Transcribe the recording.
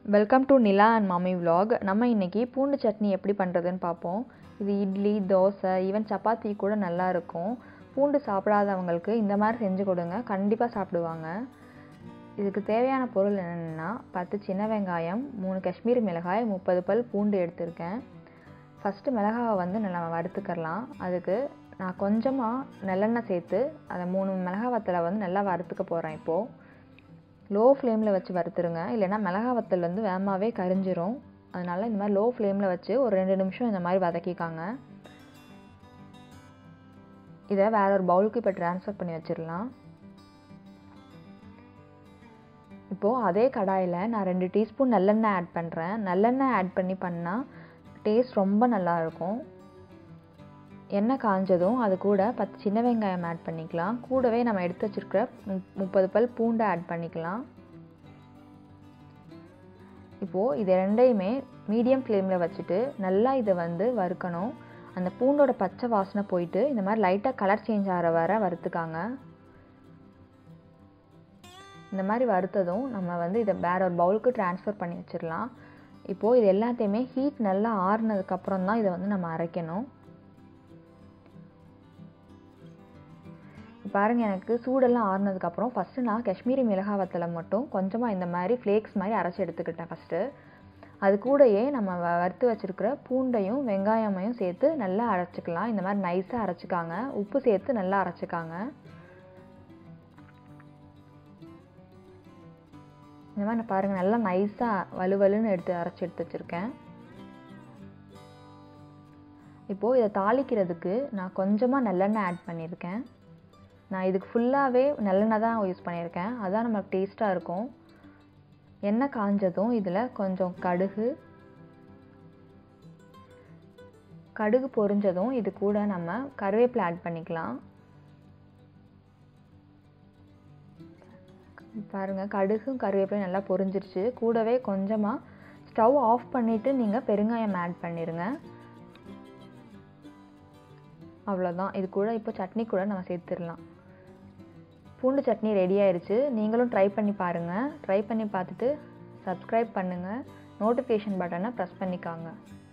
welcome to Nila and mummy vlog நம்ம இன்னைக்கு பூண்டு சட்னி எப்படி பண்ணுறதுன்னு பார்ப்போம் இது இட்லி தோசை ஈவன் சப்பாத்தி கூட நல்லா இருக்கும் பூண்டு சாப்பிடாதவங்களுக்கு இந்த மாதிரி செஞ்சு கொடுங்க கண்டிப்பாக சாப்பிடுவாங்க இதுக்கு தேவையான பொருள் என்னென்னா பத்து சின்ன வெங்காயம் மூணு காஷ்மீரி மிளகாய் முப்பது பல் பூண்டு எடுத்திருக்கேன் ஃபஸ்ட்டு மிளகாவை வந்து நல்லா வறுத்துக்கலாம் அதுக்கு நான் கொஞ்சமாக நல்லெண்ணெய் சேர்த்து அதை மூணு மிளகா வத்தலை வந்து நல்லா வறுத்துக்க போகிறேன் இப்போது லோ ஃப்ளேமில் வச்சு வறுத்துருங்க இல்லைன்னா மிளகா வத்தல் வந்து வேகமாகவே கரிஞ்சிரும் அதனால் இந்த மாதிரி லோ ஃப்ளேமில் வச்சு ஒரு ரெண்டு நிமிஷம் இந்த மாதிரி வதக்கிக்காங்க இதை வேற ஒரு பவுலுக்கு இப்போ ட்ரான்ஸ்ஃபர் பண்ணி வச்சிடலாம் இப்போது அதே கடாயில் நான் ரெண்டு டீஸ்பூன் நல்லெண்ணெய் ஆட் பண்ணுறேன் நல்லெண்ணெய் ஆட் பண்ணி பண்ணால் டேஸ்ட் ரொம்ப நல்லாயிருக்கும் எண்ணெய் காஞ்சதும் அது கூட பத்து சின்ன வெங்காயம் ஆட் பண்ணிக்கலாம் கூடவே நம்ம எடுத்து வச்சுருக்கிற முப்பது பல் பூண்டை ஆட் பண்ணிக்கலாம் இப்போது இது ரெண்டையுமே மீடியம் ஃப்ளேமில் வச்சுட்டு நல்லா இதை வந்து வறுக்கணும் அந்த பூண்டோட பச்சை வாசனை போயிட்டு இந்த மாதிரி லைட்டாக கலர் சேஞ்ச் ஆகிற வர வறுத்துக்காங்க இந்த மாதிரி வறுத்ததும் நம்ம வந்து இதை வேற ஒரு பவுலுக்கு ட்ரான்ஸ்ஃபர் பண்ணி வச்சிடலாம் இப்போது இது எல்லாத்தையுமே ஹீட் நல்லா ஆறுனதுக்கப்புறம் தான் இதை வந்து நம்ம அரைக்கணும் பாருங்கள் எனக்கு சூடெல்லாம் ஆறுனதுக்கப்புறம் ஃபஸ்ட்டு நான் காஷ்மீரி மிளகாய் வத்தலை மட்டும் கொஞ்சமாக இந்த மாதிரி ஃப்ளேக்ஸ் மாதிரி அரைச்சி எடுத்துக்கிட்டேன் ஃபஸ்ட்டு அது கூடயே நம்ம வறுத்து வச்சுருக்கிற பூண்டையும் வெங்காயமையும் சேர்த்து நல்லா அரைச்சிக்கலாம் இந்த மாதிரி நைஸாக அரைச்சிக்காங்க உப்பு சேர்த்து நல்லா அரைச்சிக்காங்க இந்த மாதிரி நான் பாருங்கள் நல்லா நைஸாக வலுவலுன்னு எடுத்து அரைச்சி எடுத்து வச்சுருக்கேன் இப்போது இதை தாளிக்கிறதுக்கு நான் கொஞ்சமாக நல்லெண்ணெய் ஆட் பண்ணியிருக்கேன் நான் இதுக்கு ஃபுல்லாகவே நல்லெண்ணெய் தான் யூஸ் பண்ணியிருக்கேன் அதான் நமக்கு டேஸ்ட்டாக இருக்கும் எண்ணெய் காஞ்சதும் இதில் கொஞ்சம் கடுகு கடுகு பொரிஞ்சதும் இது கூட நம்ம கருவேப்பிலை ஆட் பண்ணிக்கலாம் பாருங்கள் கடுகும் கருவேப்பிலையும் நல்லா பொரிஞ்சிருச்சு கூடவே கொஞ்சமாக ஸ்டவ் ஆஃப் பண்ணிவிட்டு நீங்கள் பெருங்காயம் ஆட் பண்ணிடுங்க அவ்வளோதான் இது கூட இப்போ சட்னி கூட நம்ம சேர்த்துடலாம் பூண்டு சட்னி ரெடி ஆயிடுச்சு நீங்களும் ட்ரை பண்ணி பாருங்கள் ட்ரை பண்ணி பார்த்துட்டு சப்ஸ்கிரைப் பண்ணுங்கள் நோட்டிஃபிகேஷன் பட்டனை ப்ரெஸ் பண்ணிக்காங்க